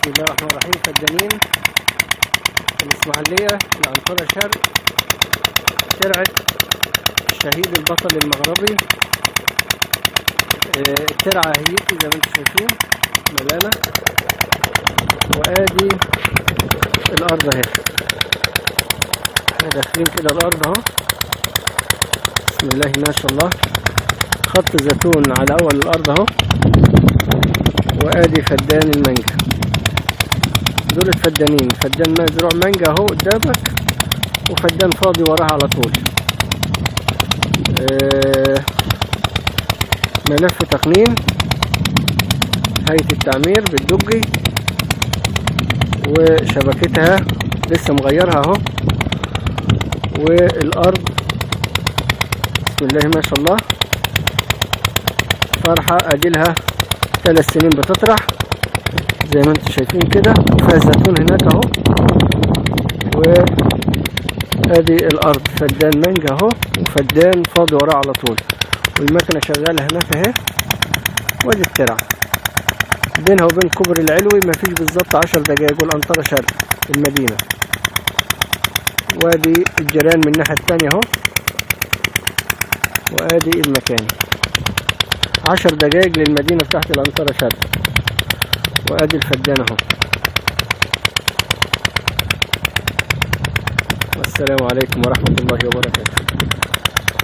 بسم الله الرحمن الرحيم فدانين الإسماعيلية العنطرة شرق ترعة الشهيد البطل المغربي آه، الترعة هي زي ما انتم شايفين ملانة وادي الأرض اهي احنا داخلين كده الأرض اهو بسم الله ما شاء الله خط زيتون على أول الأرض اهو وادي فدان المانجا دول الفدانين فدان مزروع مانجا اهو قدامك وفدان فاضي وراها على طول آه، ملف تقنين هيئة التعمير بالدقي وشبكتها لسه مغيرها اهو والارض بسم الله ما شاء الله فرحة اديلها ثلاث سنين بتطرح زي ما انتم شايفين كده فيها زيتون هناك اهو وادي الارض فدان مانجا اهو وفدان فاضي وراه على طول والمكنه شغاله هناك اهي وادي الترعه بينها وبين كوبري العلوي مفيش بالظبط عشر دقايق والانطره شرق المدينه وادي الجيران من الناحيه التانية اهو وادي المكان عشر دقايق للمدينه بتاعت الانطره شرق وادي الفدان اهو والسلام عليكم ورحمة الله وبركاته